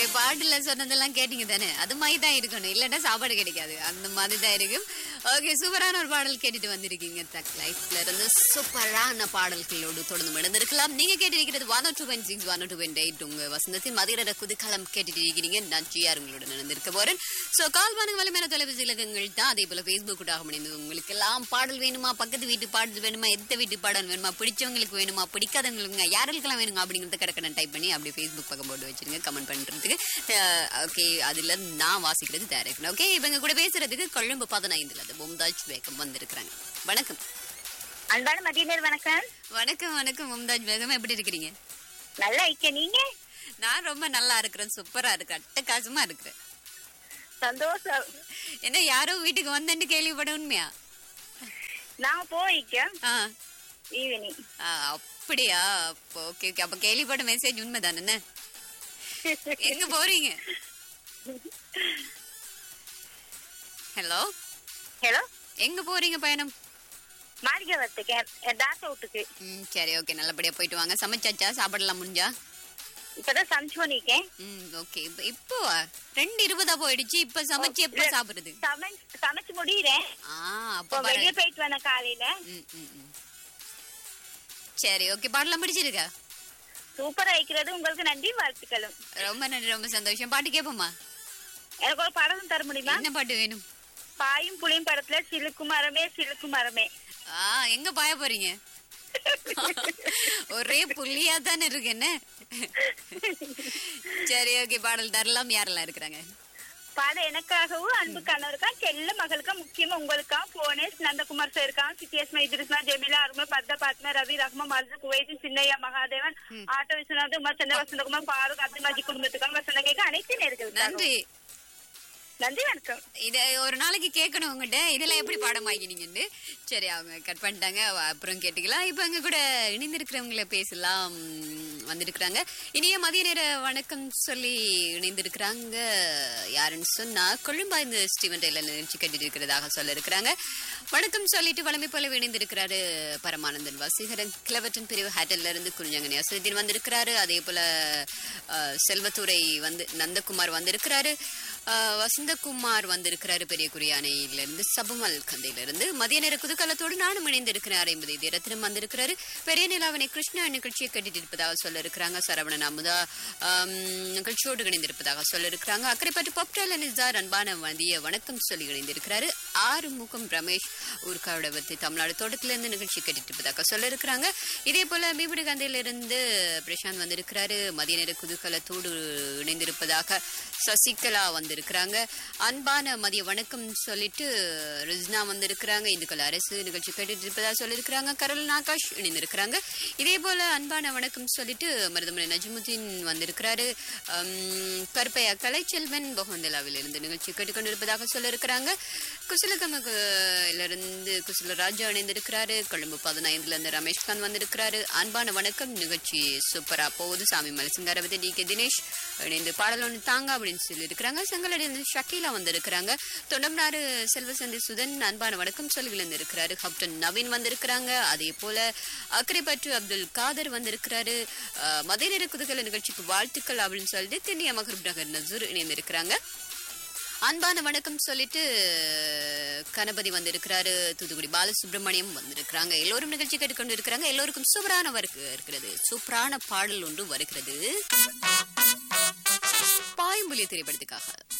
பாட்டுல சொன்னதெல்லாம் கேட்டீங்க தானே அது மாதிரி தான் இருக்கணும் இல்லைன்னா சாப்பாடு கிடைக்காது அந்த மாதிரி தான் இருக்கும் ஓகே சூப்பரான ஒரு பாடல் கேட்டுட்டு வந்திருக்கீங்க தக் லைஃப்ல இருந்து சூப்பரான பாடல்களோடு தொடர்ந்து நடந்திருக்கலாம் நீங்க கேட்டிருக்கிறது one two point six one two point eight உங்க வசந்தத்தின் மதிய குதிக்காலம் கேட்டுட்டு இருக்கிறீங்க நான் ஜிஆர் உங்களோட நடந்திருக்க போறேன் சோ கால் பண்ணுங்க வலிமையான தொலைபேசி இலக்கங்கள் தான் அதே போல Facebook கூட முடிந்து உங்களுக்கு எல்லாம் பாடல் வேணுமா பக்கத்து வீட்டு பாடல் வேணுமா எந்த வீட்டு பாடல் வேணுமா பிடிச்சவங்களுக்கு வேணுமா பிடிக்காதவங்களுக்கு யாருக்கெல்லாம் வேணுங்க அப்படிங்கறத கடற்கடன் டைப் பண்ணி அப்படியே ஃபேஸ்புக் பக்கம் போட்டு வச்சிருங்க கமெண்ட் பண்றதுக்கு ஓகே அதுல நான் வாசிக்கிறது தயாரிக்கணும் ஓகே இவங்க கூட பேசுறதுக்கு கொழும்பு பதினைந்துல அது மும்தாஜ் பேகம் வந்திருக்கிறாங்க வணக்கம் அன்பான மதிய நேரம் வணக்கம் வணக்கம் வணக்கம் மும்தாஜ் பேகம் எப்படி இருக்கிறீங்க நல்லா இருக்க நீங்க நான் ரொம்ப நல்லா இருக்கிறேன் சூப்பரா இருக்கிறேன் அட்டகாசமா இருக்கிறேன் சந்தோஷம் என்ன யாரோ வீட்டுக்கு வந்தேன்னு கேள்விப்பட உண்மையா நான் போய்க்க ஆ ஈவினிங் ஆ, அப்படியா அப்போ ஓகே ஓகே அப்ப கேள்விப்பட்ட மெசேஜ் உண்மைதானே எங்க போறீங்க ஹலோ ஹலோ எங்க போறீங்க பயணம் மாளிகவத்துக்கு என் தாத்தா வீட்டுக்கு ம் சரி ஓகே நல்லபடியா போயிட்டு வாங்க சமைச்சாச்சா சாப்பாடலாம் முடிஞ்சா இப்பதான் சமைச்சு பண்ணிருக்கேன் ம் ஓகே இப்போ இப்போ ரெண்டு இருபதா போயிடுச்சு இப்ப சமைச்சு எப்ப சாப்பிடுறது சமைச்சு சமைச்சு முடியிறேன் ஆ இப்போ அப்ப வெளியே பாரு. போயிட்டு வந்தேன் காலையில ம் ம் ம். சரி ஓகே பாடலாம் பிடிச்சிருக்கா சூப்பரா இருக்கிறது உங்களுக்கு நன்றி வாழ்த்துக்களும் ரொம்ப நன்றி ரொம்ப சந்தோஷம் பாட்டு கேட்போமா எனக்கு ஒரு படம் தர முடியுமா என்ன பாட்டு வேணும் பாயும் புளியும் படத்துல சிலுக்கு மரமே சிலுக்கு மரமே ஆ எங்க பாய போறீங்க ஒரே புள்ளியா தானே இருக்கு என்ன சரி ஓகே பாடல் தரலாம் யாரெல்லாம் இருக்கிறாங்க பாடம் எனக்காகவும் அன்பு கணவருக்கா செல்ல மகளுக்கா முக்கியமா உங்களுக்கா போனேஸ் நந்தகுமார் சார் இருக்கான் சித்தியஸ்மா இத்ரிஸ்மா ஜெமிலா அருமை பத்த பாத்மா ரவி ரஹ்மா மர்சு குவைதி சின்னையா மகாதேவன் ஆட்டோ விஸ்வநாத் உமா சந்திர வசந்தகுமார் பாரூக் அப்துல் மஜி குடும்பத்துக்காக வசந்த கேட்க அனைத்து நேர்கள் நன்றி நன்றி வணக்கம் இத ஒரு நாளைக்கு கேட்கணும் உங்ககிட்ட இதெல்லாம் எப்படி பாடம் ஆகினீங்கன்னு சரி அவங்க கட் பண்ணிட்டாங்க அவ அப்புறம் கேட்டுக்கலாம் இப்போ எங்க கூட இணைந்திருக்கிறவங்கள பேசலாம் உம், வந்திருக்கிறாங்க இனிய மதிய நேர வணக்கம் சொல்லி இணைந்திருக்கிறாங்க யாருன்னு சொன்னா கொழும்பாய்ந்து ஸ்டீவன் டெய்லர் நிகழ்ச்சி கட்டிட்டு இருக்கிறதாக சொல்ல இருக்கிறாங்க வணக்கம் சொல்லிட்டு வளமை போல இணைந்திருக்கிறாரு பரமானந்தன் வசீகரன் கிளவட்டன் பிரிவு ஹேட்டல்ல இருந்து குறிஞ்சாங்கனி அசருதீன் வந்திருக்கிறாரு அதே போல அஹ், செல்வத்துறை வந்து நந்தகுமார் வந்திருக்கிறாரு அஹ், வசந்தகுமார் வந்திருக்கிறாரு பெரிய குறியானையில இருந்து சபுமல் கந்தையில இருந்து மதிய நேர குதுக்கலத்தோடு நானும் இணைந்திருக்கிறேன் ஐம்பது இது ரத்தினம் வந்திருக்கிறாரு பெரிய நிலாவனை கிருஷ்ணா நிகழ்ச்சியை கட்டிட்டு இருப்பதாக சொல்ல இருக்கிறாங்க சரவணன் அமுதா ஆம், நிகழ்ச்சியோடு இணைந்திருப்பதாக சொல்ல இருக்கிறாங்க அக்கறைப்பட்டு பப்டால நிசார் அன்பான மதிய வணக்கம் சொல்லி இணைந்திருக்கிறாரு ஆறு முகம் ரமேஷ் ஊர்காவிடவத்து தமிழ்நாடு தோட்டத்துல இருந்து நிகழ்ச்சி கட்டிட்டு இருப்பதாக சொல்ல இருக்கிறாங்க இதே போல மீபிடி கந்தையில இருந்து பிரசாந்த் வந்திருக்கிறாரு மதிய நேர குதூகலத்தோடு இணைந்திருப்பதாக சசிகலா வந்திருக்கிறாங்க அன்பான மதிய வணக்கம் சொல்லிட்டு ரிஸ்னா வந்திருக்கிறாங்க இந்துக்கள் அரசு நிகழ்ச்சி கேட்டுட்டு இருப்பதா சொல்லியிருக்கிறாங்க கரல் நாகாஷ் இணைந்திருக்கிறாங்க இதே போல அன்பான வணக்கம் சொல்லிட்டு மருதமலை நஜ்முதீன் வந்திருக்கிறாரு அம், கருப்பையா கலைச்செல்வன் பொகந்தலாவில் இருந்து நிகழ்ச்சி கேட்டுக்கொண்டிருப்பதாக சொல்லியிருக்கிறாங்க குசலகமல இருந்து குசல ராஜா இணைந்திருக்கிறாரு கொழும்பு பதினைந்துல இருந்து ரமேஷ்காந்த் வந்திருக்கிறாரு அன்பான வணக்கம் நிகழ்ச்சி சூப்பரா போகுது சாமி மலசிங்காரவதி டி கே தினேஷ் இணைந்து பாடல் ஒன்று தாங்க அப்படின்னு சொல்லியிருக்கிறாங்க செங்கலடியிலிருந்து ஷக்கீலா வந்திருக்கிறாங்க தொண்டம்னாறு செல்வசந்தி சுதன் அன்பான வணக்கம் சொல்லி விழுந்திருக்கிறாரு ஹப்டன் நவீன் வந்திருக்கிறாங்க அதே போல அக்கரைப்பற்று அப்துல் காதர் வந்திருக்கிறாரு அஹ், மதிய நேர குதுகல நிகழ்ச்சிக்கு வாழ்த்துக்கள் அப்படின்னு சொல்லிட்டு திண்ணிய மகரூப் நகர் நசூர் இணைந்திருக்கிறாங்க அன்பான வணக்கம் சொல்லிட்டு கணபதி வந்திருக்கிறாரு தூத்துக்குடி பாலசுப்ரமணியம் வந்திருக்கிறாங்க எல்லோரும் நிகழ்ச்சி கேட்டுக்கொண்டு இருக்கிறாங்க எல்லோருக்கும் சூப்பரான வருக்கு இருக்கிறது சூப்பரான பாடல் ஒன்று வருகிறது பாயம்புலிய திரைப்படத்துக்காக